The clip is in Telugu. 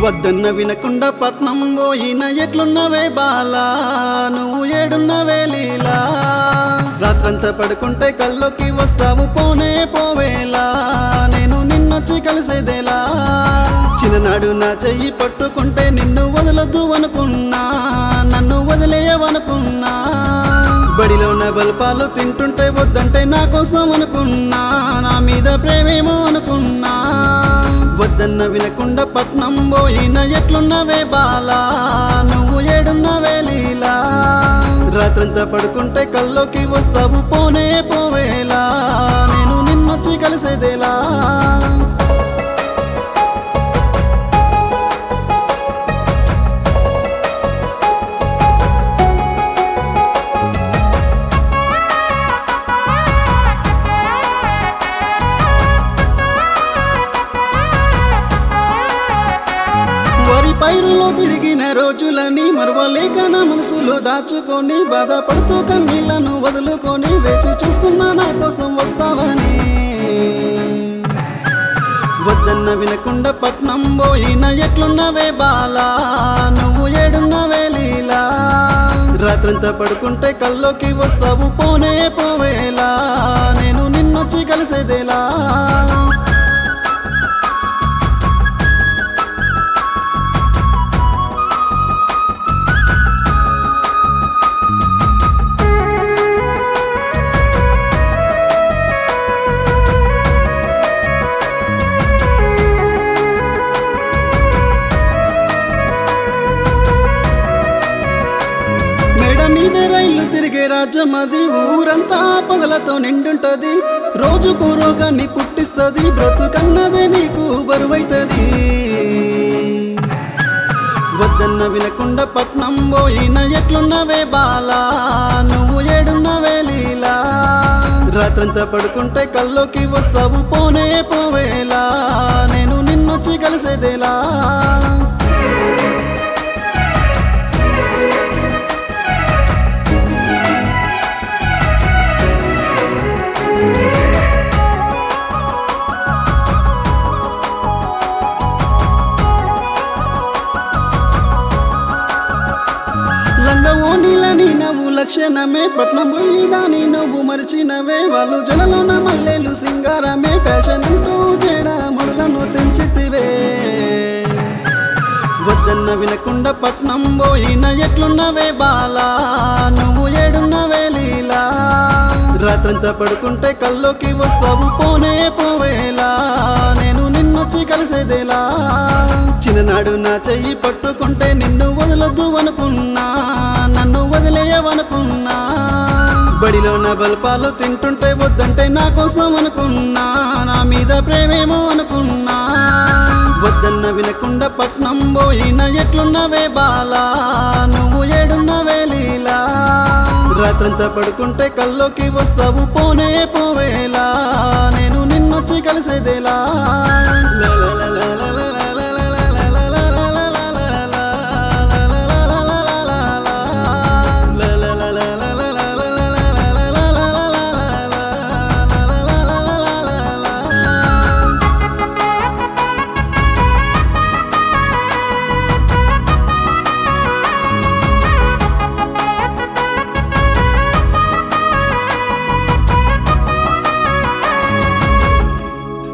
వద్దన్న వినకుండా పట్నం పోయిన ఎట్లున్నవే బాలా నువ్వు ఏడున్నవే లీలా రాత్రంతా పడుకుంటే కల్లోకి వస్తావు పోనే పోవేలా నేను నిన్నొచ్చి కలిసేదేలా చిన్ననాడు నా చెయ్యి పట్టుకుంటే నిన్ను వదలొద్దు అనుకున్నా నన్ను వదిలేయవనుకున్నా బడిలో నా బల్పాలు తింటుంటే వద్దంటే నా కోసం అనుకున్నా నా మీద ప్రేమేమో అనుకున్నా వద్దన్న వినకుండా పట్నం పోయిన ఎట్లున్నవే బాలా నువ్వు ఏడున్నవే లీలా రాత్రంతా పడుకుంటే కల్లోకి వస్తావు పోనే పోవేలా నేను నిన్నొచ్చి కలిసేదేలా వరి పైరులో తిరిగిన రోజులని మరవలేక నా మనసులో దాచుకొని బాధపడుతూ కన్నీళ్లను వదులుకొని వేచి చూస్తున్నా నా కోసం వస్తావని వద్దన్న వినకుండా పట్నం పోయిన ఎట్లున్నవే బాలా నువ్వు ఏడున్నవే లీలా రాత్రంతా పడుకుంటే కల్లోకి వస్తావు పోనే పోవేలా నేను నిన్నొచ్చి కలిసేదేలా మేడ మీద రైలు తిరిగే రాజ్యం అది ఊరంతా పగలతో నిండుంటది రోజుకు రోగాన్ని పుట్టిస్తది బ్రతుకన్నదే నీకు బరువైతది వద్దన్న వినకుండా పట్నం పోయిన ఎట్లున్నవే బాలా నువ్వు ఏడున్నవే లీలా రాత్రంతా పడుకుంటే కల్లోకి వస్తావు పోనే పోవేలా నేను నిన్నొచ్చి కలిసేదేలా లంగవోనిలని నవ్వు లక్షణమే పట్నం పోయి దాని నువ్వు మరిచినవే వాళ్ళు జడలోన మల్లెలు సింగారమే ఫ్యాషన్ అంటూ జడ ముడులను తెంచితివే వద్దన్న వినకుండా పట్నం పోయిన ఎట్లున్నవే బాలా నువ్వు ఏడున్నవే లీలా రాత్రంతా పడుకుంటే కల్లోకి వస్తావు పోనే పోవేలా నేను నిన్నొచ్చి కలిసేదేలా చిన్ననాడు నా చెయ్యి పట్టుకుంటే నిన్ను వదలొద్దు అనుకున్నా నన్ను వదిలేయవనుకున్నా బడిలో నా బల్పాలు తింటుంటే వద్దంటే నా కోసం అనుకున్నా నా మీద ప్రేమేమో అనుకున్నా వద్దన్న వినకుండా పట్నం పోయిన ఎట్లున్నవే బాలా నువ్వు ఏడున్నవే లీలా రాత్రంతా పడుకుంటే కల్లోకి వస్తావు పోనే పోవేలా నేను నిన్నొచ్చి కలిసేదేలా